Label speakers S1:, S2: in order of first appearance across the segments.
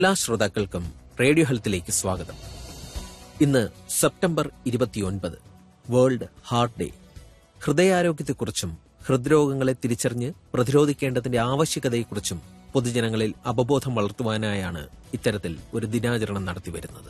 S1: എല്ലാ ശ്രോതാക്കൾക്കും റേഡിയോ ഹെൽത്തിലേക്ക് സ്വാഗതം ഇന്ന് സെപ്റ്റംബർ ഇരുപത്തിയൊൻപത് വേൾഡ് ഹാർട്ട് ഡേ ഹൃദയാരോഗ്യത്തെക്കുറിച്ചും ഹൃദ്രോഗങ്ങളെ തിരിച്ചറിഞ്ഞ് പ്രതിരോധിക്കേണ്ടതിന്റെ ആവശ്യകതയെക്കുറിച്ചും പൊതുജനങ്ങളിൽ അവബോധം വളർത്തുവാനായാണ് ഇത്തരത്തിൽ ഒരു ദിനാചരണം നടത്തിവരുന്നത്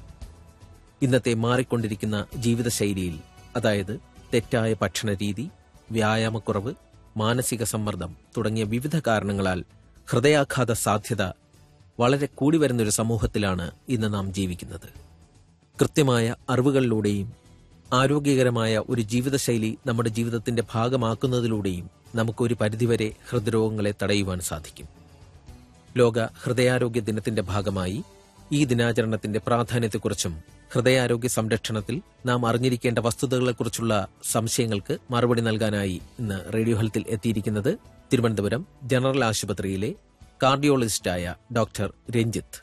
S1: ഇന്നത്തെ മാറിക്കൊണ്ടിരിക്കുന്ന ജീവിതശൈലിയിൽ അതായത് തെറ്റായ ഭക്ഷണരീതി വ്യായാമക്കുറവ് മാനസിക സമ്മർദ്ദം തുടങ്ങിയ വിവിധ കാരണങ്ങളാൽ ഹൃദയാഘാത സാധ്യത വളരെ കൂടി വരുന്നൊരു സമൂഹത്തിലാണ് ഇന്ന് നാം ജീവിക്കുന്നത് കൃത്യമായ അറിവുകളിലൂടെയും ആരോഗ്യകരമായ ഒരു ജീവിതശൈലി നമ്മുടെ ജീവിതത്തിന്റെ ഭാഗമാക്കുന്നതിലൂടെയും നമുക്കൊരു പരിധിവരെ ഹൃദ്രോഗങ്ങളെ തടയുവാൻ സാധിക്കും ലോക ഹൃദയാരോഗ്യ ദിനത്തിന്റെ ഭാഗമായി ഈ ദിനാചരണത്തിന്റെ പ്രാധാന്യത്തെക്കുറിച്ചും ഹൃദയാരോഗ്യ സംരക്ഷണത്തിൽ നാം അറിഞ്ഞിരിക്കേണ്ട വസ്തുതകളെക്കുറിച്ചുള്ള സംശയങ്ങൾക്ക് മറുപടി നൽകാനായി ഇന്ന് റേഡിയോ ഹെൽത്തിൽ എത്തിയിരിക്കുന്നത് തിരുവനന്തപുരം ജനറൽ ആശുപത്രിയിലെ കാർഡിയോളജിസ്റ്റായ ഡോക്ടർ രഞ്ജിത്ത്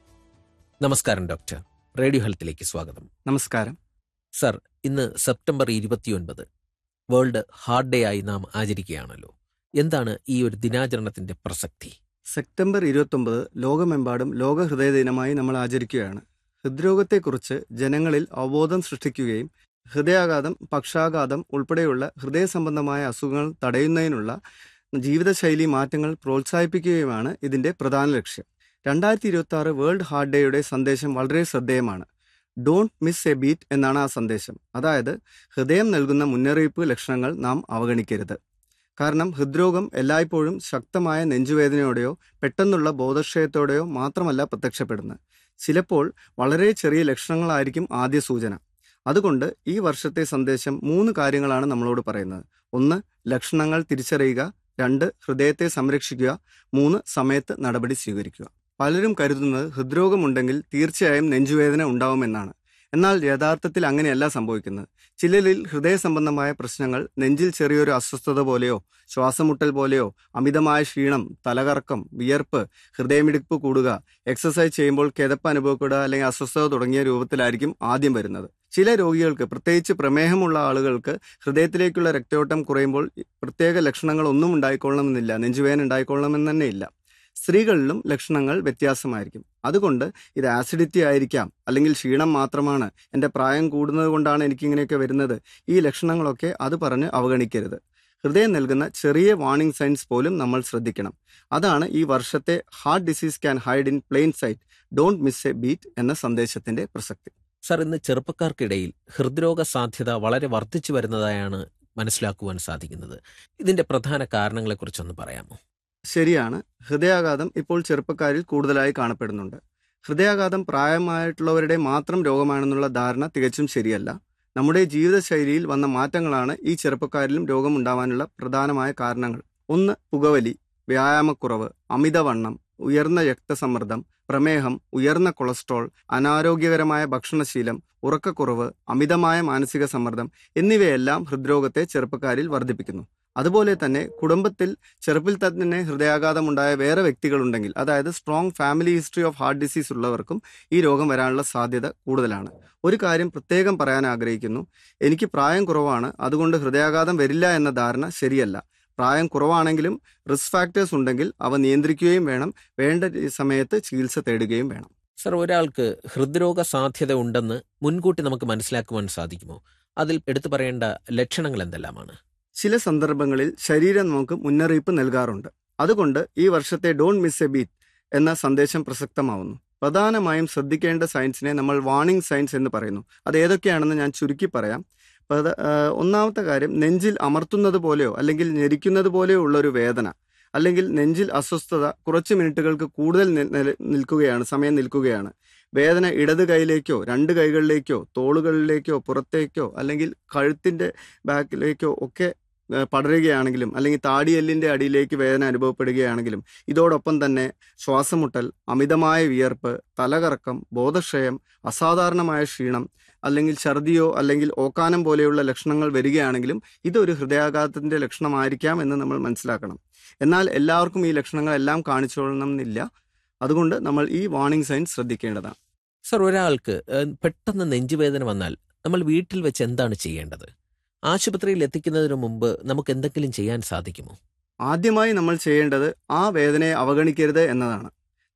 S1: നമസ്കാരം ഡോക്ടർ റേഡിയോ ഹെൽത്തിലേക്ക് സ്വാഗതം
S2: നമസ്കാരം
S1: സർ ഇന്ന് സെപ്റ്റംബർ ഇരുപത്തിയൊൻപത് വേൾഡ് ഹാർട്ട് ഡേ ആയി നാം ആചരിക്കുകയാണല്ലോ എന്താണ് ഈ ഒരു ദിനാചരണത്തിന്റെ പ്രസക്തി
S2: സെപ്റ്റംബർ ഇരുപത്തൊമ്പത് ലോകമെമ്പാടും ലോക ഹൃദയ ദിനമായി നമ്മൾ ആചരിക്കുകയാണ് ഹൃദ്രോഗത്തെക്കുറിച്ച് ജനങ്ങളിൽ അവബോധം സൃഷ്ടിക്കുകയും ഹൃദയാഘാതം പക്ഷാഘാതം ഉൾപ്പെടെയുള്ള ഹൃദയ സംബന്ധമായ അസുഖങ്ങൾ തടയുന്നതിനുള്ള ജീവിതശൈലി മാറ്റങ്ങൾ പ്രോത്സാഹിപ്പിക്കുകയുമാണ് ഇതിന്റെ പ്രധാന ലക്ഷ്യം രണ്ടായിരത്തി ഇരുപത്തി ആറ് വേൾഡ് ഹാർട്ട് ഡേയുടെ സന്ദേശം വളരെ ശ്രദ്ധേയമാണ് ഡോണ്ട് മിസ് എ ബീറ്റ് എന്നാണ് ആ സന്ദേശം അതായത് ഹൃദയം നൽകുന്ന മുന്നറിയിപ്പ് ലക്ഷണങ്ങൾ നാം അവഗണിക്കരുത് കാരണം ഹൃദ്രോഗം എല്ലായ്പ്പോഴും ശക്തമായ നെഞ്ചുവേദനയോടെയോ പെട്ടെന്നുള്ള ബോധക്ഷയത്തോടെയോ മാത്രമല്ല പ്രത്യക്ഷപ്പെടുന്നത് ചിലപ്പോൾ വളരെ ചെറിയ ലക്ഷണങ്ങളായിരിക്കും ആദ്യ സൂചന അതുകൊണ്ട് ഈ വർഷത്തെ സന്ദേശം മൂന്ന് കാര്യങ്ങളാണ് നമ്മളോട് പറയുന്നത് ഒന്ന് ലക്ഷണങ്ങൾ തിരിച്ചറിയുക രണ്ട് ഹൃദയത്തെ സംരക്ഷിക്കുക മൂന്ന് സമയത്ത് നടപടി സ്വീകരിക്കുക പലരും കരുതുന്നത് ഹൃദ്രോഗമുണ്ടെങ്കിൽ തീർച്ചയായും നെഞ്ചുവേദന ഉണ്ടാവുമെന്നാണ് എന്നാൽ യഥാർത്ഥത്തിൽ അങ്ങനെയല്ല സംഭവിക്കുന്നത് ചിലരിൽ ഹൃദയ സംബന്ധമായ പ്രശ്നങ്ങൾ നെഞ്ചിൽ ചെറിയൊരു അസ്വസ്ഥത പോലെയോ ശ്വാസമുട്ടൽ പോലെയോ അമിതമായ ക്ഷീണം തലകറക്കം വിയർപ്പ് ഹൃദയമിടിപ്പ് കൂടുക എക്സസൈസ് ചെയ്യുമ്പോൾ കിതപ്പ് അനുഭവപ്പെടുക അല്ലെങ്കിൽ അസ്വസ്ഥത തുടങ്ങിയ രൂപത്തിലായിരിക്കും ആദ്യം വരുന്നത് ചില രോഗികൾക്ക് പ്രത്യേകിച്ച് പ്രമേഹമുള്ള ആളുകൾക്ക് ഹൃദയത്തിലേക്കുള്ള രക്തയോട്ടം കുറയുമ്പോൾ പ്രത്യേക ലക്ഷണങ്ങൾ ഒന്നും ഉണ്ടായിക്കൊള്ളണമെന്നില്ല നെഞ്ചുവേദന ഉണ്ടായിക്കൊള്ളണമെന്ന് തന്നെ ഇല്ല സ്ത്രീകളിലും ലക്ഷണങ്ങൾ വ്യത്യാസമായിരിക്കും അതുകൊണ്ട് ഇത് ആസിഡിറ്റി ആയിരിക്കാം അല്ലെങ്കിൽ ക്ഷീണം മാത്രമാണ് എൻ്റെ പ്രായം കൂടുന്നത് കൊണ്ടാണ് എനിക്കിങ്ങനെയൊക്കെ വരുന്നത് ഈ ലക്ഷണങ്ങളൊക്കെ അത് പറഞ്ഞ് അവഗണിക്കരുത് ഹൃദയം നൽകുന്ന ചെറിയ വാർണിംഗ് സൈൻസ് പോലും നമ്മൾ ശ്രദ്ധിക്കണം അതാണ് ഈ വർഷത്തെ heart disease can hide in plain sight don't miss a beat എന്ന സന്ദേശത്തിന്റെ പ്രസക്തി
S1: സർ ഇന്ന് ചെറുപ്പക്കാർക്കിടയിൽ ഹൃദ്രോഗ സാധ്യത വളരെ വർദ്ധിച്ചു വരുന്നതായാണ് മനസ്സിലാക്കുവാൻ സാധിക്കുന്നത് ഇതിന്റെ പ്രധാന കാരണങ്ങളെക്കുറിച്ചൊന്ന് പറയാമോ
S2: ശരിയാണ് ഹൃദയാഘാതം ഇപ്പോൾ ചെറുപ്പക്കാരിൽ കൂടുതലായി കാണപ്പെടുന്നുണ്ട് ഹൃദയാഘാതം പ്രായമായിട്ടുള്ളവരുടെ മാത്രം രോഗമാണെന്നുള്ള ധാരണ തികച്ചും ശരിയല്ല നമ്മുടെ ജീവിതശൈലിയിൽ വന്ന മാറ്റങ്ങളാണ് ഈ ചെറുപ്പക്കാരിലും രോഗമുണ്ടാവാനുള്ള പ്രധാനമായ കാരണങ്ങൾ ഒന്ന് പുകവലി വ്യായാമക്കുറവ് അമിതവണ്ണം ഉയർന്ന രക്തസമ്മർദ്ദം പ്രമേഹം ഉയർന്ന കൊളസ്ട്രോൾ അനാരോഗ്യകരമായ ഭക്ഷണശീലം ഉറക്കക്കുറവ് അമിതമായ മാനസിക സമ്മർദ്ദം എന്നിവയെല്ലാം ഹൃദ്രോഗത്തെ ചെറുപ്പക്കാരിൽ വർദ്ധിപ്പിക്കുന്നു അതുപോലെ തന്നെ കുടുംബത്തിൽ ചെറുപ്പിൽ തന്നെ ഹൃദയാഘാതം ഉണ്ടായ വേറെ വ്യക്തികളുണ്ടെങ്കിൽ അതായത് strong family history of heart disease ഉള്ളവർക്കും ഈ രോഗം വരാനുള്ള സാധ്യത കൂടുതലാണ് ഒരു കാര്യം പ്രത്യേകം പറയാൻ ആഗ്രഹിക്കുന്നു എനിക്ക് പ്രായം കുറവാണ് അതുകൊണ്ട് ഹൃദയാഘാതം വരില്ല എന്ന ധാരണ ശരിയല്ല പ്രായം കുറവാണെങ്കിലും റിസ്ക് ഫാക്ടേഴ്സ് ഉണ്ടെങ്കിൽ അവ നിയന്ത്രിക്കുകയും വേണം വേണ്ട സമയത്ത് ചികിത്സ തേടുകയും വേണം
S1: സർ ഒരാൾക്ക് ഹൃദ്രോഗ സാധ്യത ഉണ്ടെന്ന് മുൻകൂട്ടി നമുക്ക് മനസ്സിലാക്കുവാൻ സാധിക്കുമോ അതിൽ എടുത്തു പറയേണ്ട ലക്ഷണങ്ങൾ എന്തെല്ലാമാണ്
S2: ചില സന്ദർഭങ്ങളിൽ ശരീരം നമുക്ക് മുന്നറിയിപ്പ് നൽകാറുണ്ട് അതുകൊണ്ട് ഈ വർഷത്തെ ഡോൺ മിസ് എ ബീറ്റ് എന്ന സന്ദേശം പ്രസക്തമാവുന്നു പ്രധാനമായും ശ്രദ്ധിക്കേണ്ട സയൻസിനെ നമ്മൾ വാർണിംഗ് സയൻസ് എന്ന് പറയുന്നു അത് ഏതൊക്കെയാണെന്ന് ഞാൻ ചുരുക്കി പറയാം പ്രധ- ആ, ഒന്നാമത്തെ കാര്യം നെഞ്ചിൽ അമർത്തുന്നത് പോലെയോ അല്ലെങ്കിൽ ഞെരിക്കുന്നത് പോലെയോ ഉള്ള ഒരു വേദന അല്ലെങ്കിൽ നെഞ്ചിൽ അസ്വസ്ഥത കുറച്ച് മിനിറ്റുകൾക്ക് കൂടുതൽ നി- നില- നിൽക്കുകയാണ് സമയം നിൽക്കുകയാണ് വേദന ഇടത് കൈയിലേക്കോ രണ്ട് കൈകളിലേക്കോ തോളുകളിലേക്കോ പുറത്തേക്കോ അല്ലെങ്കിൽ കഴുത്തിന്റെ ബാക്കിലേക്കോ ഒക്കെ ഏഹ്, പടരുകയാണെങ്കിലും അല്ലെങ്കിൽ താടിയെല്ലിന്റെ അടിയിലേക്ക് വേദന അനുഭവപ്പെടുകയാണെങ്കിലും ഇതോടൊപ്പം തന്നെ ശ്വാസമുട്ടൽ അമിതമായ വിയർപ്പ് തലകറക്കം ബോധക്ഷയം അസാധാരണമായ ക്ഷീണം അല്ലെങ്കിൽ ഛർദിയോ അല്ലെങ്കിൽ ഓക്കാനം പോലെയുള്ള ലക്ഷണങ്ങൾ വരികയാണെങ്കിലും ഇതൊരു ഹൃദയാഘാതത്തിന്റെ ലക്ഷണമായിരിക്കാം എന്ന് നമ്മൾ മനസ്സിലാക്കണം എന്നാൽ എല്ലാവർക്കും ഈ ലക്ഷണങ്ങളെല്ലാം കാണിച്ചോളണം എന്നില്ല അതുകൊണ്ട് നമ്മൾ ഈ വാർണിംഗ് സൈൻ ശ്രദ്ധിക്കേണ്ടതാണ്
S1: സർ ഒരാൾക്ക് ഏഹ്, പെട്ടെന്ന് നെഞ്ചുവേദന വന്നാൽ നമ്മൾ വീട്ടിൽ വെച്ച് എന്താണ് ചെയ്യേണ്ടത് ആശുപത്രിയിൽ എത്തിക്കുന്നതിന് മുമ്പ് നമുക്ക് എന്തെങ്കിലും ചെയ്യാൻ സാധിക്കുമോ
S2: ആദ്യമായി നമ്മൾ ചെയ്യേണ്ടത് ആ വേദനയെ അവഗണിക്കരുത് എന്നതാണ്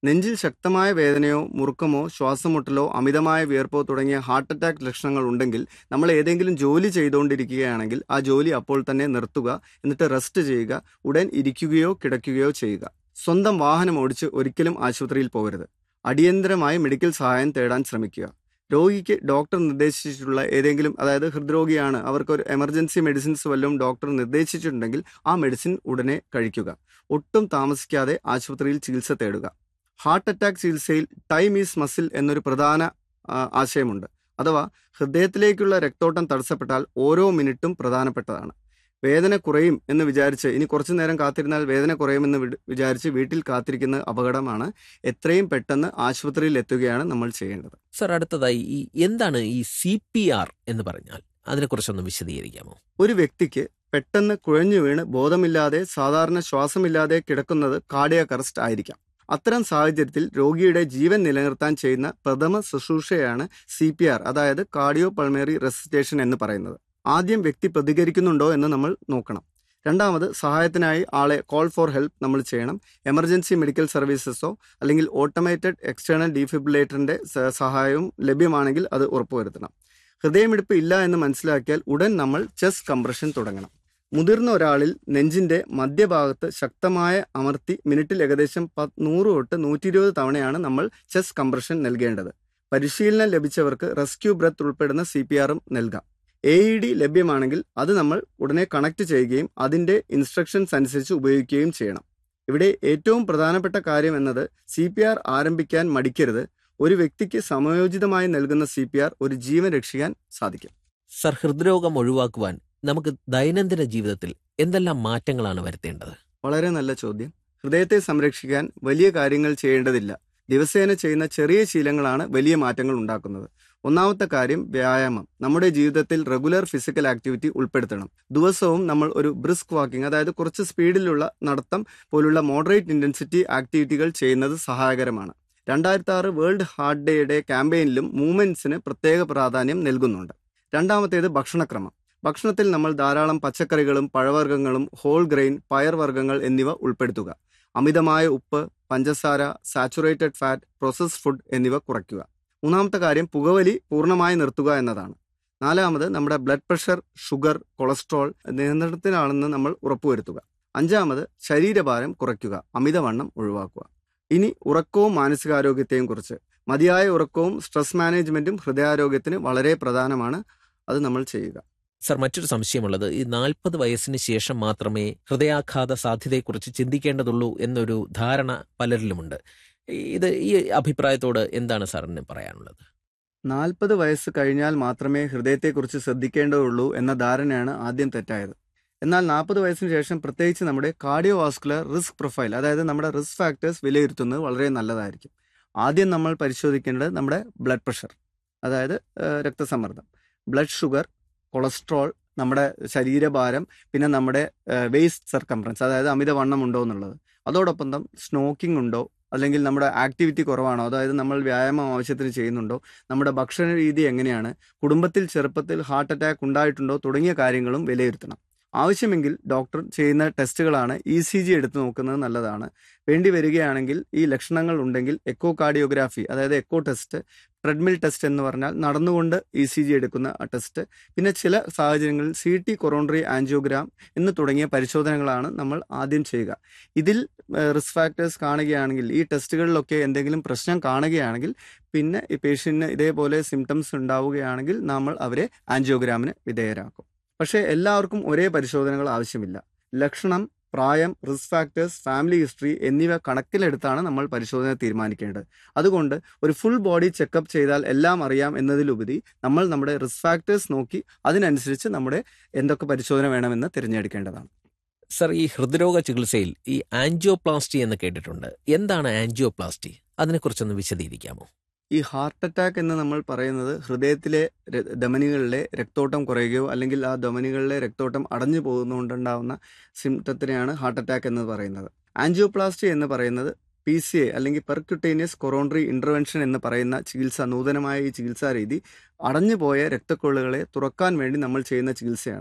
S2: നെഞ്ചിൽ ശക്തമായ വേദനയോ മുറുക്കമോ ശ്വാസമുട്ടലോ അമിതമായ വിയർപ്പോ തുടങ്ങിയ ഹാർട്ട് അറ്റാക്ക് ലക്ഷണങ്ങൾ ഉണ്ടെങ്കിൽ നമ്മൾ ഏതെങ്കിലും ജോലി ചെയ്തുകൊണ്ടിരിക്കുകയാണെങ്കിൽ ആ ജോലി അപ്പോൾ തന്നെ നിർത്തുക എന്നിട്ട് റെസ്റ്റ് ചെയ്യുക ഉടൻ ഇരിക്കുകയോ കിടക്കുകയോ ചെയ്യുക സ്വന്തം വാഹനം ഓടിച്ച് ഒരിക്കലും ആശുപത്രിയിൽ പോകരുത് അടിയന്തരമായി മെഡിക്കൽ സഹായം തേടാൻ ശ്രമിക്കുക രോഗിക്ക് ഡോക്ടർ നിർദ്ദേശിച്ചിട്ടുള്ള ഏതെങ്കിലും അതായത് ഹൃദ്രോഗിയാണ് അവർക്ക് ഒരു എമർജൻസി മെഡിസിൻസ് വല്ലതും ഡോക്ടർ നിർദ്ദേശിച്ചിട്ടുണ്ടെങ്കിൽ ആ മെഡിസിൻ ഉടനെ കഴിക്കുക ഒട്ടും താമസിക്കാതെ ആശുപത്രിയിൽ ചികിത്സ തേടുക ഹാർട്ട് അറ്റാക്ക് ചികിത്സയിൽ ടൈം ഈസ് മസിൽ എന്നൊരു പ്രധാന ആ, ആശയമുണ്ട് അഥവാ ഹൃദയത്തിലേക്കുള്ള രക്തോട്ടം തടസ്സപ്പെട്ടാൽ ഓരോ മിനിറ്റും പ്രധാനപ്പെട്ടതാണ് വേദന കുറയും എന്ന് വിചാരിച്ച് ഇനി കുറച്ചു നേരം കാത്തിരുന്നാൽ വേദന കുറയുമെന്ന് വിട്- വിചാരിച്ച് വീട്ടിൽ കാത്തിരിക്കുന്നത് അപകടമാണ് എത്രയും പെട്ടെന്ന് ആശുപത്രിയിൽ എത്തുകയാണ് നമ്മൾ ചെയ്യേണ്ടത്
S1: സർ അടുത്തതായി ഈ എന്താണ് ഈ സി പി ആർ എന്ന് പറഞ്ഞാൽ അതിനെക്കുറിച്ചൊന്ന് വിശദീകരിക്കാമോ
S2: ഒരു വ്യക്തിക്ക് പെട്ടെന്ന് കുഴഞ്ഞു വീണ് ബോധമില്ലാതെ സാധാരണ ശ്വാസമില്ലാതെ കിടക്കുന്നത് കാർഡിയാക് അറസ്റ്റ് ആയിരിക്കാം അത്തരം സാഹചര്യത്തിൽ രോഗിയുടെ ജീവൻ നിലനിർത്താൻ ചെയ്യുന്ന പ്രഥമ ശുശ്രൂഷയാണ് സി പി ആർ അതായത് കാർഡിയോ പൾമറി റെസിസ്റ്റേഷൻ എന്ന് പറയുന്നത് ആദ്യം വ്യക്തി പ്രതികരിക്കുന്നുണ്ടോ എന്ന് നമ്മൾ നോക്കണം രണ്ടാമത് സഹായത്തിനായി ആളെ കോൾ ഫോർ ഹെൽപ്പ് നമ്മൾ ചെയ്യണം എമർജൻസി മെഡിക്കൽ സർവീസസോ അല്ലെങ്കിൽ ഓട്ടോമേറ്റഡ് എക്സ്റ്റേണൽ ഡീഫിബ്രിലേറ്ററിന്റെ സ- സഹായവും ലഭ്യമാണെങ്കിൽ അത് ഉറപ്പുവരുത്തണം ഹൃദയമിടിപ്പ് ഇല്ല എന്ന് മനസ്സിലാക്കിയാൽ ഉടൻ നമ്മൾ ചെസ്റ്റ് കംപ്രഷൻ തുടങ്ങണം മുതിർന്ന ഒരാളിൽ നെഞ്ചിന്റെ മധ്യഭാഗത്ത് ശക്തമായ അമർത്തി മിനിറ്റിൽ ഏകദേശം പത്ത് നൂറ് തൊട്ട് നൂറ്റി ഇരുപത് തവണയാണ് നമ്മൾ ചെസ്റ്റ് കംപ്രഷൻ നൽകേണ്ടത് പരിശീലനം ലഭിച്ചവർക്ക് റെസ്ക്യൂ ബ്രത്ത് ഉൾപ്പെടുന്ന സി പി ആറും നൽകാം എ ഇ ഡി ലഭ്യമാണെങ്കിൽ അത് നമ്മൾ ഉടനെ കണക്ട് ചെയ്യുകയും അതിന്റെ ഇൻസ്ട്രക്ഷൻസ് അനുസരിച്ച് ഉപയോഗിക്കുകയും ചെയ്യണം ഇവിടെ ഏറ്റവും പ്രധാനപ്പെട്ട കാര്യം എന്നത് സി പി ആർ ആരംഭിക്കാൻ മടിക്കരുത് ഒരു വ്യക്തിക്ക് സമയോചിതമായി നൽകുന്ന സി പി ആർ ഒരു ജീവൻ രക്ഷിക്കാൻ സാധിക്കും
S1: സർ ഹൃദ്രോഗം ഒഴിവാക്കുവാൻ നമുക്ക് ദൈനംദിന ജീവിതത്തിൽ എന്തെല്ലാം മാറ്റങ്ങളാണ് വരുത്തേണ്ടത്
S2: വളരെ നല്ല ചോദ്യം ഹൃദയത്തെ സംരക്ഷിക്കാൻ വലിയ കാര്യങ്ങൾ ചെയ്യേണ്ടതില്ല ദിവസേന ചെയ്യുന്ന ചെറിയ ശീലങ്ങളാണ് വലിയ മാറ്റങ്ങൾ ഉണ്ടാക്കുന്നത് ഒന്നാമത്തെ കാര്യം വ്യായാമം നമ്മുടെ ജീവിതത്തിൽ റെഗുലർ ഫിസിക്കൽ ആക്ടിവിറ്റി ഉൾപ്പെടുത്തണം ദിവസവും നമ്മൾ ഒരു ബ്രിസ്ക് വാക്കിംഗ് അതായത് കുറച്ച് സ്പീഡിലുള്ള നടത്തം പോലുള്ള മോഡറേറ്റ് ഇന്റൻസിറ്റി ആക്ടിവിറ്റികൾ ചെയ്യുന്നത് സഹായകരമാണ് രണ്ടായിരത്തി ആറ് വേൾഡ് ഹാർട്ട് ഡേയുടെ ക്യാമ്പയിനിലും മൂവ്മെന്റ്സിന് പ്രത്യേക പ്രാധാന്യം നൽകുന്നുണ്ട് രണ്ടാമത്തേത് ഭക്ഷണക്രമം ഭക്ഷണത്തിൽ നമ്മൾ ധാരാളം പച്ചക്കറികളും പഴവർഗ്ഗങ്ങളും ഹോൾ ഗ്രെയിൻ പയർവർഗ്ഗങ്ങൾ എന്നിവ ഉൾപ്പെടുത്തുക അമിതമായ ഉപ്പ് പഞ്ചസാര സാച്ചുറേറ്റഡ് ഫാറ്റ് പ്രോസസ്ഡ് ഫുഡ് എന്നിവ കുറയ്ക്കുക മൂന്നാമത്തെ കാര്യം പുകവലി പൂർണ്ണമായി നിർത്തുക എന്നതാണ് നാലാമത് നമ്മുടെ ബ്ലഡ് പ്രഷർ ഷുഗർ കൊളസ്ട്രോൾ നിയന്ത്രണത്തിലാണെന്ന് നമ്മൾ ഉറപ്പുവരുത്തുക അഞ്ചാമത് ശരീരഭാരം കുറയ്ക്കുക അമിതവണ്ണം ഒഴിവാക്കുക ഇനി ഉറക്കവും മാനസികാരോഗ്യത്തെയും കുറിച്ച് മതിയായ ഉറക്കവും സ്ട്രെസ് മാനേജ്മെന്റും ഹൃദയാരോഗ്യത്തിന് വളരെ പ്രധാനമാണ് അത് നമ്മൾ ചെയ്യുക
S1: സർ മറ്റൊരു സംശയമുള്ളത് ഈ നാൽപ്പത് വയസ്സിന് ശേഷം മാത്രമേ ഹൃദയാഘാത സാധ്യതയെക്കുറിച്ച് ചിന്തിക്കേണ്ടതുള്ളൂ എന്നൊരു ധാരണ പലരിലുമുണ്ട് ഇത് ഈ അഭിപ്രായത്തോട് എന്താണ് സാറിന് പറയാനുള്ളത്
S2: നാൽപ്പത് വയസ്സ് കഴിഞ്ഞാൽ മാത്രമേ ഹൃദയത്തെക്കുറിച്ച് ശ്രദ്ധിക്കേണ്ടതുള്ളൂ എന്ന ധാരണയാണ് ആദ്യം തെറ്റായത് എന്നാൽ നാൽപ്പത് വയസ്സിന് ശേഷം പ്രത്യേകിച്ച് നമ്മുടെ കാർഡിയോ വാസ്കുലർ റിസ്ക് പ്രൊഫൈൽ അതായത് നമ്മുടെ റിസ്ക് ഫാക്ടേഴ്സ് വിലയിരുത്തുന്നത് വളരെ നല്ലതായിരിക്കും ആദ്യം നമ്മൾ പരിശോധിക്കേണ്ടത് നമ്മുടെ ബ്ലഡ് പ്രഷർ അതായത് ഏഹ്, രക്തസമ്മർദ്ദം ബ്ലഡ് ഷുഗർ കൊളസ്ട്രോൾ നമ്മുടെ ശരീരഭാരം പിന്നെ നമ്മുടെ വേസ്റ്റ് സർക്കംഫറൻസ് അതായത് അമിതവണ്ണം ഉണ്ടോ എന്നുള്ളത് അതോടൊപ്പം തന്നെ സ്നോക്കിംഗ് ഉണ്ടോ അല്ലെങ്കിൽ നമ്മുടെ ആക്ടിവിറ്റി കുറവാണോ അതായത് നമ്മൾ വ്യായാമം ആവശ്യത്തിന് ചെയ്യുന്നുണ്ടോ നമ്മുടെ ഭക്ഷണ രീതി എങ്ങനെയാണ് കുടുംബത്തിൽ ചെറുപ്പത്തിൽ ഹാർട്ട് അറ്റാക്ക് ഉണ്ടായിട്ടുണ്ടോ തുടങ്ങിയ കാര്യങ്ങളും വിലയിരുത്തണം ആവശ്യമെങ്കിൽ ഡോക്ടർ ചെയ്യുന്ന ടെസ്റ്റുകളാണ് ഇ സി ജി എടുത്തു നോക്കുന്നത് നല്ലതാണ് വേണ്ടി വരികയാണെങ്കിൽ ഈ ലക്ഷണങ്ങൾ ഉണ്ടെങ്കിൽ എക്കോ കാർഡിയോഗ്രാഫി അതായത് എക്കോ ടെസ്റ്റ് ട്രെഡ്മിൽ ടെസ്റ്റ് എന്ന് പറഞ്ഞാൽ നടന്നുകൊണ്ട് ഇ സി ജി എടുക്കുന്ന ആ ടെസ്റ്റ് പിന്നെ ചില സാഹചര്യങ്ങളിൽ സി ടി കൊറോണറി ആൻജിയോഗ്രാം എന്ന് തുടങ്ങിയ പരിശോധനകളാണ് നമ്മൾ ആദ്യം ചെയ്യുക ഇതിൽ റിസ്ക് ഫാക്ടേഴ്സ് കാണുകയാണെങ്കിൽ ഈ ടെസ്റ്റുകളിലൊക്കെ എന്തെങ്കിലും പ്രശ്നം കാണുകയാണെങ്കിൽ പിന്നെ ഈ പേഷ്യന്റിന് ഇതേപോലെ സിംറ്റംസ് ഉണ്ടാവുകയാണെങ്കിൽ നമ്മൾ അവരെ ആൻജിയോഗ്രാമിന് വിധേയരാക്കും പക്ഷേ എല്ലാവർക്കും ഒരേ പരിശോധനകൾ ആവശ്യമില്ല ലക്ഷണം പ്രായം റിസ്ക് ഫാക്ടേഴ്സ് ഫാമിലി ഹിസ്റ്ററി എന്നിവ കണക്കിലെടുത്താണ് നമ്മൾ പരിശോധന തീരുമാനിക്കേണ്ടത് അതുകൊണ്ട് ഒരു ഫുൾ ബോഡി ചെക്കപ്പ് ചെയ്താൽ എല്ലാം അറിയാം എന്നതിലുപരി നമ്മൾ നമ്മുടെ റിസ്ക് ഫാക്ടേഴ്സ് നോക്കി അതിനനുസരിച്ച് നമ്മുടെ എന്തൊക്കെ പരിശോധന വേണമെന്ന് തിരഞ്ഞെടുക്കേണ്ടതാണ്
S1: സർ ഈ ഹൃദ്രോഗ ചികിത്സയിൽ ഈ ആൻജിയോപ്ലാസ്റ്റി എന്ന് കേട്ടിട്ടുണ്ട് എന്താണ് ആൻജിയോപ്ലാസ്റ്റി അതിനെക്കുറിച്ചൊന്ന് വിശദീകരിക്കാമോ
S2: ഈ ഹാർട്ട് അറ്റാക്ക് എന്ന് നമ്മൾ പറയുന്നത് ഹൃദയത്തിലെ ര- ധമനികളിലെ രക്തോട്ടം കുറയുകയോ അല്ലെങ്കിൽ ആ ധമനികളിലെ രക്തോട്ടം അടഞ്ഞു പോകുന്നതുകൊണ്ടുണ്ടാവുന്ന സിംറ്റത്തിനെയാണ് ഹാർട്ട് അറ്റാക്ക് എന്ന് പറയുന്നത് ആൻജിയോപ്ലാസ്റ്റി എന്ന് പറയുന്നത് പി സി എ അല്ലെങ്കിൽ പെർക്യുട്ടേനിയസ് കൊറോണറി ഇന്റർവെൻഷൻ എന്ന് പറയുന്ന ചികിത്സ നൂതനമായ ഈ ചികിത്സാ രീതി അടഞ്ഞുപോയ രക്തക്കൊള്ളുകളെ തുറക്കാൻ വേണ്ടി നമ്മൾ ചെയ്യുന്ന ചികിത്സയാണ്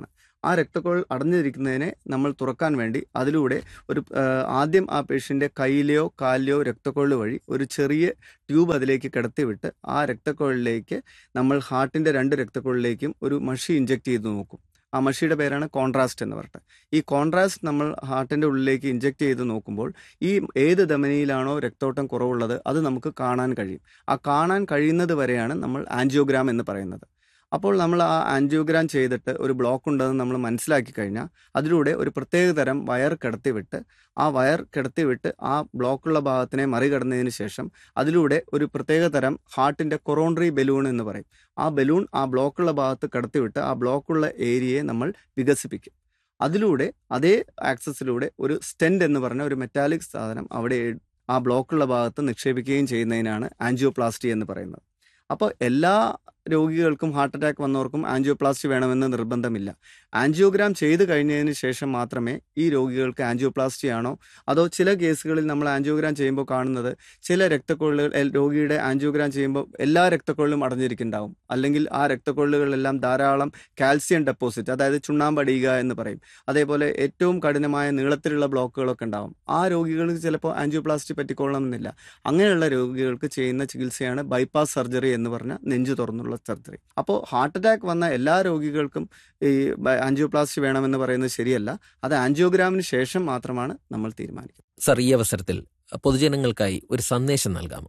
S2: ആ രക്തക്കുഴൽ അടഞ്ഞിരിക്കുന്നതിനെ നമ്മൾ തുറക്കാൻ വേണ്ടി അതിലൂടെ ഒരു ആ, ആദ്യം ആ പേഷ്യൻ്റെ കയ്യിലെയോ കാലിലെയോ രക്തക്കുഴൽ വഴി ഒരു ചെറിയ ട്യൂബ് അതിലേക്ക് കിടത്തിവിട്ട് ആ രക്തക്കുഴലിലേക്ക് നമ്മൾ ഹാർട്ടിൻ്റെ രണ്ട് രക്തക്കുഴലിലേക്കും ഒരു മഷി ഇഞ്ചെക്ട് ചെയ്ത് നോക്കും ആ മഷിയുടെ പേരാണ് കോൺട്രാസ്റ്റ് എന്ന് പറഞ്ഞിട്ട് ഈ കോൺട്രാസ്റ്റ് നമ്മൾ ഹാർട്ടിൻ്റെ ഉള്ളിലേക്ക് ഇഞ്ചെക്ട് ചെയ്ത് നോക്കുമ്പോൾ ഈ ഏത് ധമനിയിലാണോ രക്തോട്ടം കുറവുള്ളത് അത് നമുക്ക് കാണാൻ കഴിയും ആ കാണാൻ കഴിയുന്നത് വരെയാണ് നമ്മൾ ആൻജിയോഗ്രാം എന്ന് പറയുന്നത് അപ്പോൾ നമ്മൾ ആ ആൻജിയോഗ്രാം ചെയ്തിട്ട് ഒരു ബ്ലോക്ക് ഉണ്ടെന്ന് നമ്മൾ മനസ്സിലാക്കി കഴിഞ്ഞാൽ അതിലൂടെ ഒരു പ്രത്യേക തരം വയർ കിടത്തിവിട്ട് ആ വയർ കിടത്തിവിട്ട് ആ ബ്ലോക്കുള്ള ഭാഗത്തിനെ മറികടന്നതിന് ശേഷം അതിലൂടെ ഒരു പ്രത്യേക തരം ഹാർട്ടിൻ്റെ കൊറോണ്ടറി ബലൂൺ എന്ന് പറയും ആ ബലൂൺ ആ ബ്ലോക്കുള്ള ഭാഗത്ത് കടത്തിവിട്ട് ആ ബ്ലോക്കുള്ള ഏരിയയെ നമ്മൾ വികസിപ്പിക്കും അതിലൂടെ അതേ ആക്സസിലൂടെ ഒരു സ്റ്റെൻഡ് എന്ന് പറഞ്ഞ ഒരു മെറ്റാലിക് സാധനം അവിടെ ആ ബ്ലോക്കുള്ള ഭാഗത്ത് നിക്ഷേപിക്കുകയും ചെയ്യുന്നതിനാണ് ആൻജിയോപ്ലാസ്റ്റി എന്ന് പറയുന്നത് അപ്പോൾ എല്ലാ രോഗികൾക്കും ഹാർട്ട് അറ്റാക്ക് വന്നവർക്കും ആൻജിയോപ്ലാസ്റ്റി വേണമെന്ന് നിർബന്ധമില്ല ആൻജിയോഗ്രാം ചെയ്ത് കഴിഞ്ഞതിന് ശേഷം മാത്രമേ ഈ രോഗികൾക്ക് ആൻജിയോപ്ലാസ്റ്റി ആണോ അതോ ചില കേസുകളിൽ നമ്മൾ ആൻജിയോഗ്രാം ചെയ്യുമ്പോൾ കാണുന്നത് ചില രക്തക്കൊള്ളുകൾ എൽ- രോഗിയുടെ ആൻജിയോഗ്രാം ചെയ്യുമ്പോൾ എല്ലാ രക്തക്കൊള്ളിലും അടഞ്ഞിരിക്കുന്നുണ്ടാവും അല്ലെങ്കിൽ ആ രക്തക്കൊള്ളുകളിലെല്ലാം ധാരാളം കാൽസ്യം ഡെപ്പോസിറ്റ് അതായത് ചുണ്ണാമ്പടിയുക എന്ന് പറയും അതേപോലെ ഏറ്റവും കഠിനമായ നീളത്തിലുള്ള ബ്ലോക്കുകളൊക്കെ ഉണ്ടാവും ആ രോഗികൾക്ക് ചിലപ്പോൾ ആൻജിയോപ്ലാസ്റ്റി പറ്റിക്കൊള്ളണമെന്നില്ല അങ്ങനെയുള്ള രോഗികൾക്ക് ചെയ്യുന്ന ചികിത്സയാണ് ബൈപ്പാസ് സർജറി എന്ന് പറഞ്ഞ നെഞ്ചു തുറന്നുള്ള സർജറി അപ്പോൾ ഹാർട്ട് അറ്റാക്ക് വന്ന എല്ലാ രോഗികൾക്കും ഈ ബ- ആൻജിയോപ്ലാസ്റ്റി വേണമെന്ന് പറയുന്നത് ശരിയല്ല അത് ആൻജിയോഗ്രാമിന് ശേഷം മാത്രമാണ് നമ്മൾ തീരുമാനിക്കുന്നത്
S1: സർ ഈ അവസരത്തിൽ പൊതുജനങ്ങൾക്കായി ഒരു സന്ദേശം നൽകാമോ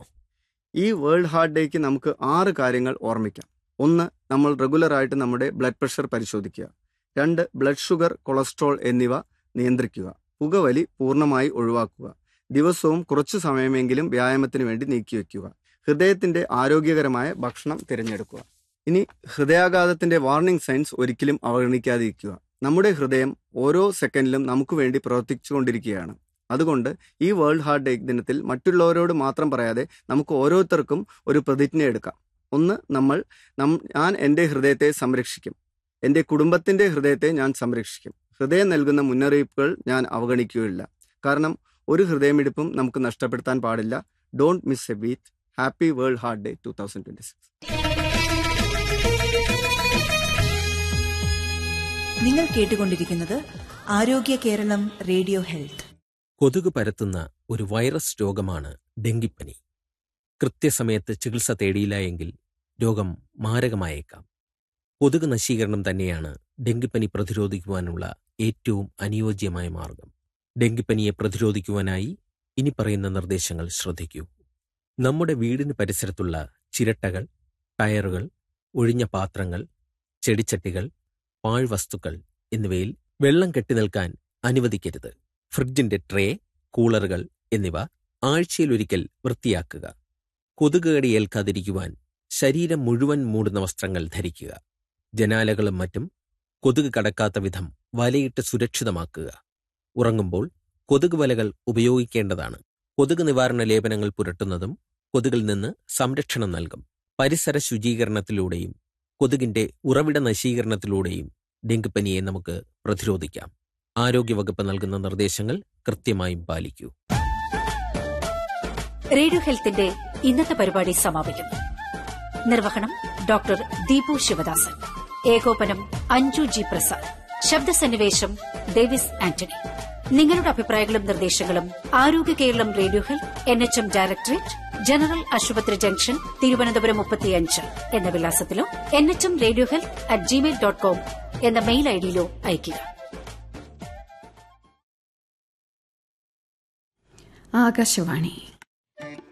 S2: ഈ വേൾഡ് ഹാർട്ട് ഡേക്ക് നമുക്ക് ആറ് കാര്യങ്ങൾ ഓർമ്മിക്കാം ഒന്ന് നമ്മൾ റെഗുലറായിട്ട് നമ്മുടെ ബ്ലഡ് പ്രഷർ പരിശോധിക്കുക രണ്ട് ബ്ലഡ് ഷുഗർ കൊളസ്ട്രോൾ എന്നിവ നിയന്ത്രിക്കുക പുകവലി പൂർണ്ണമായി ഒഴിവാക്കുക ദിവസവും കുറച്ചു സമയമെങ്കിലും വ്യായാമത്തിന് വേണ്ടി നീക്കിവെക്കുക ഹൃദയത്തിന്റെ ആരോഗ്യകരമായ ഭക്ഷണം തിരഞ്ഞെടുക്കുക ഇനി ഹൃദയാഘാതത്തിന്റെ വാർണിംഗ് സൈൻസ് ഒരിക്കലും അവഗണിക്കാതിരിക്കുക നമ്മുടെ ഹൃദയം ഓരോ സെക്കൻഡിലും നമുക്ക് വേണ്ടി പ്രവർത്തിച്ചുകൊണ്ടിരിക്കുകയാണ് അതുകൊണ്ട് ഈ വേൾഡ് ഹാർട്ട് ഡേ ദിനത്തിൽ മറ്റുള്ളവരോട് മാത്രം പറയാതെ നമുക്ക് ഓരോരുത്തർക്കും ഒരു പ്രതിജ്ഞ എടുക്കാം ഒന്ന് നമ്മൾ നം- ഞാൻ എൻ്റെ ഹൃദയത്തെ സംരക്ഷിക്കും എൻ്റെ കുടുംബത്തിൻ്റെ ഹൃദയത്തെ ഞാൻ സംരക്ഷിക്കും ഹൃദയം നൽകുന്ന മുന്നറിയിപ്പുകൾ ഞാൻ അവഗണിക്കുകയില്ല കാരണം ഒരു ഹൃദയമിടിപ്പും നമുക്ക് നഷ്ടപ്പെടുത്താൻ പാടില്ല don't miss a beat happy world heart day two thousand twenty six
S3: നിങ്ങൾ കേട്ടുകൊണ്ടിരിക്കുന്നത് ആരോഗ്യ കേരളം റേഡിയോ ഹെൽത്ത്
S1: കൊതുക് പരത്തുന്ന ഒരു വൈറസ് രോഗമാണ് ഡെങ്കിപ്പനി കൃത്യസമയത്ത് ചികിത്സ തേടിയില്ല എങ്കിൽ രോഗം മാരകമായേക്കാം കൊതുക് നശീകരണം തന്നെയാണ് ഡെങ്കിപ്പനി പ്രതിരോധിക്കുവാനുള്ള ഏറ്റവും അനുയോജ്യമായ മാർഗം ഡെങ്കിപ്പനിയെ പ്രതിരോധിക്കുവാനായി ഇനി പറയുന്ന നിർദ്ദേശങ്ങൾ ശ്രദ്ധിക്കൂ നമ്മുടെ വീടിന് പരിസരത്തുള്ള ചിരട്ടകൾ ടയറുകൾ ഒഴിഞ്ഞ പാത്രങ്ങൾ ചെടിച്ചട്ടികൾ പാഴ്വസ്തുക്കൾ എന്നിവയിൽ വെള്ളം കെട്ടിനിൽക്കാൻ അനുവദിക്കരുത് ഫ്രിഡ്ജിന്റെ ട്രേ കൂളറുകൾ എന്നിവ ആഴ്ചയിലൊരിക്കൽ വൃത്തിയാക്കുക കൊതുക് കടി ഏൽക്കാതിരിക്കുവാൻ ശരീരം മുഴുവൻ മൂടുന്ന വസ്ത്രങ്ങൾ ധരിക്കുക ജനാലകളും മറ്റും കൊതുക് കടക്കാത്ത വിധം വലയിട്ട് സുരക്ഷിതമാക്കുക ഉറങ്ങുമ്പോൾ കൊതുക് വലകൾ ഉപയോഗിക്കേണ്ടതാണ് കൊതുക് നിവാരണ ലേപനങ്ങൾ പുരട്ടുന്നതും കൊതുകിൽ നിന്ന് സംരക്ഷണം നൽകും പരിസര ശുചീകരണത്തിലൂടെയും കൊതുകിന്റെ ഉറവിട നശീകരണത്തിലൂടെയും ഡെങ്കിപ്പനിയെ നമുക്ക് പ്രതിരോധിക്കാം ആരോഗ്യവകുപ്പ് നൽകുന്ന നിർദ്ദേശങ്ങൾ കൃത്യമായും പാലിക്കൂ
S4: റേഡിയോ ഹെൽത്തിന്റെ ഇന്നത്തെ പരിപാടി സമാപിക്കുന്നു നിർവഹണം ഡോക്ടർ ദീപു ശിവദാസൻ ഏകോപനം അഞ്ജു ജി പ്രസാദ് ശബ്ദസന്നിവേശം ഡേവിസ് ആന്റണി നിങ്ങളുടെ അഭിപ്രായങ്ങളും നിർദ്ദേശങ്ങളും ആരോഗ്യ Keralam radio health N H M directorate general ആശുപത്രി ജംഗ്ഷൻ തിരുവനന്തപുരം മുപ്പത്തിയഞ്ച് എന്ന വിലാസത്തിലോ N H M radio health at Gmail dot com എന്ന മെയിൽ ഐഡിയിലോ അയയ്ക്കുക
S5: ആകാശവാണി